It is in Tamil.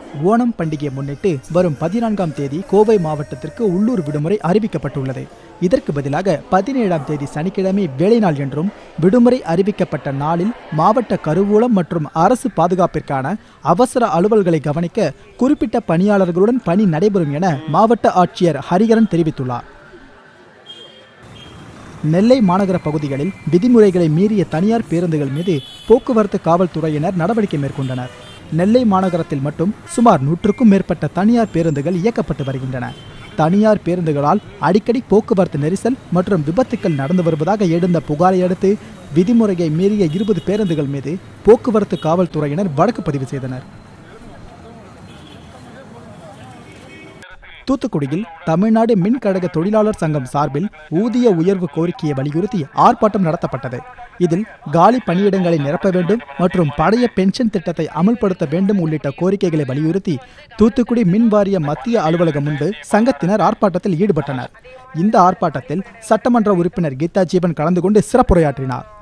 ஓணம் பண்டிகையை முன்னிட்டு வரும் பதினான்காம் தேதி கோவை மாவட்டத்திற்கு உள்ளூர் விடுமுறை அறிவிக்கப்பட்டுள்ளது இதற்கு பதிலாக பதினேழாம் தேதி சனிக்கிழமை வேலை நாள் என்றும் விடுமுறை அறிவிக்கப்பட்ட நாளில் மாவட்ட கருவூலம் மற்றும் அரசு பாதுகாப்பிற்கான அவசர அலுவல்களை கவனிக்க குறிப்பிட்ட பணியாளர்களுடன் பணி நடைபெறும் என மாவட்ட ஆட்சியர் ஹரிகரன் தெரிவித்துள்ளார் நெல்லை மாநகர பகுதிகளில் விதிமுறைகளை மீறிய தனியார் பேருந்துகள் மீது போக்குவரத்து காவல்துறையினர் நடவடிக்கை மேற்கொண்டனர் நெல்லை மாநகரத்தில் மட்டும் சுமார் நூற்றுக்கும் மேற்பட்ட தனியார் பேருந்துகள் இயக்கப்பட்டு வருகின்றன தனியார் பேருந்துகளால் அடிக்கடி போக்குவரத்து நெரிசல் மற்றும் விபத்துக்கள் நடந்து வருவதாக எழுந்த புகாரை அடுத்து விதிமுறையை மீறிய இருபது பேருந்துகள் மீது போக்குவரத்து காவல்துறையினர் வழக்கு பதிவு செய்தனர் தூத்துக்குடியில் தமிழ்நாடு மின்கழக தொழிலாளர் சங்கம் சார்பில் ஊதிய உயர்வு கோரிக்கையை வலியுறுத்தி ஆர்ப்பாட்டம் நடத்தப்பட்டது இதில் காலி பணியிடங்களை நிரப்ப வேண்டும் மற்றும் பழைய பென்ஷன் திட்டத்தை அமல்படுத்த வேண்டும் உள்ளிட்ட கோரிக்கைகளை வலியுறுத்தி தூத்துக்குடி மின் வாரிய மத்திய அலுவலகம் முன்பு சங்கத்தினர் ஆர்ப்பாட்டத்தில் ஈடுபட்டனர் இந்த ஆர்ப்பாட்டத்தில் சட்டமன்ற உறுப்பினர் கீதா ஜீவன் கலந்து கொண்டு சிறப்புரையாற்றினார்